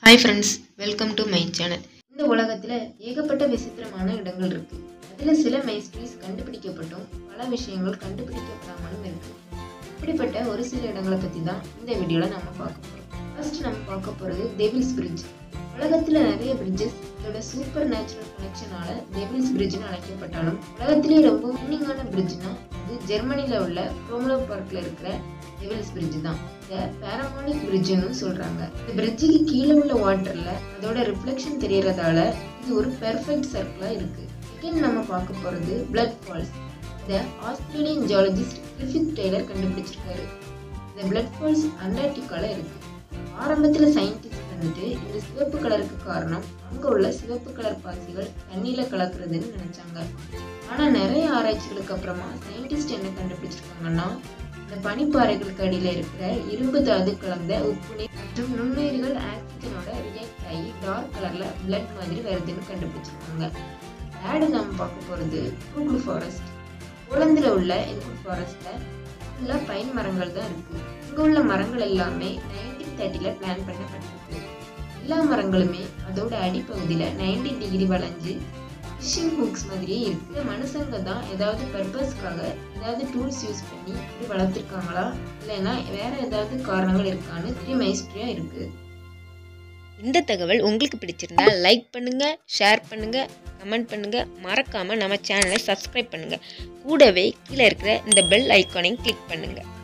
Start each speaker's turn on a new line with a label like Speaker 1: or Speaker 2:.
Speaker 1: hi friends welcome to my channel இந்த உலகத்தில் ஏகப்பட்ட விசித்திரமான இடங்கள் இருக்கு அதில் சில மைஸ்ட்ரீஸ் கண்டுபிடிக்கப்பட்டும் பல விஷயங்கள் கண்டுபிடிக்கப்படாமலும் இருக்கு இப்படிப்பட்ட ஒரு சில இடங்களை பற்றி தான் இந்த வீடியோவில் நம்ம பார்க்க போகிறோம் ஃபர்ஸ்ட் நம்ம பார்க்க போகிறது டெவில்ஸ் பிரிட்ஜ் உலகத்தில் நிறைய பிரிட்ஜஸ் இதோட சூப்பர் நேச்சுரல் கனெக்ஷனால டெவில்ஸ் பிரிட்ஜ்னு அழைக்கப்பட்டாலும் உலகத்திலேயே ரொம்ப உன்னிங்கான பிரிட்ஜ்னா அது ஜெர்மனியில் உள்ள ப்ரோமலோ பார்க்கில் இருக்கிற டெவில்ஸ் பிரிட்ஜ் தான் இதை பேரமானிக் பிரிட்ஜ்னு சொல்றாங்க இந்த பிரிட்ஜுக்கு கீழே உள்ள வாட்டர்ல அதோட ரிஃப்ளெக்ஷன் தெரியறதால இது ஒரு பெர்ஃபெக்ட் சர்க்கிளா இருக்கு செகண்ட் நம்ம பார்க்க போறது பிளட் ஃபால்ஸ் இதை ஆஸ்திரேலியன் ஜியாலஜிஸ்ட் கிரிஃபித் டெய்லர் கண்டுபிடிச்சிருக்காரு இந்த பிளட் ஃபால்ஸ் அண்டார்டிகால இருக்கு ஆரம்பத்துல சயின்டிஸ்ட் வந்துட்டு இந்த சிவப்பு கலருக்கு காரணம் அங்க உள்ள சிவப்பு கலர் பாசிகள் தண்ணியில கலக்குறதுன்னு நினைச்சாங்க ஆனா நிறைய ஆராய்ச்சிகளுக்கு அப்புறமா சயின்டிஸ்ட் என்ன கண்டுபிடிச்சிருக்காங்கன்னா இந்த பனிப்பாறைகளுக்கு அடியில இருக்கிற இரும்பு தாது கலந்த உப்பு நீர் மற்றும் நுண்ணுயிர்கள் ஆக்சிஜனோட ரியாக்ட் ஆகி டார்க் கலர்ல பிளட் மாதிரி வருதுன்னு கண்டுபிடிச்சிருக்காங்க தேர்டு நம்ம பார்க்க போறது கூகுள் ஃபாரஸ்ட் போலந்துல உள்ள இன்குட் ஃபாரஸ்ட்ல ஃபுல்லா பைன் மரங்கள் தான் இருக்கு இங்க உள்ள மரங்கள் எல்லாமே நைன்டீன் தேர்ட்டில பிளான் பண்ணப்பட்டிருக்கு எல்லா மரங்களுமே அதோட அடிப்பகுதியில நைன்டி டிகிரி வளைஞ்சு ஃபிஷிங் ஹூக்ஸ் மாதிரியே இருக்கு இந்த மனுஷங்க தான் ஏதாவது பர்பஸ்க்காக ஏதாவது டூல்ஸ் யூஸ் பண்ணி இப்படி வளர்த்துருக்காங்களா இல்லைன்னா வேற ஏதாவது காரணங்கள் இருக்கான்னு த்ரீ மைஸ்ட்ரியா இருக்கு
Speaker 2: இந்த தகவல் உங்களுக்கு பிடிச்சிருந்தா லைக் பண்ணுங்க ஷேர் பண்ணுங்க கமெண்ட் பண்ணுங்க மறக்காம நம்ம சேனலை சப்ஸ்கிரைப் பண்ணுங்க கூடவே கீழே இருக்கிற இந்த பெல் ஐக்கானையும் கிளிக் பண்ணுங்க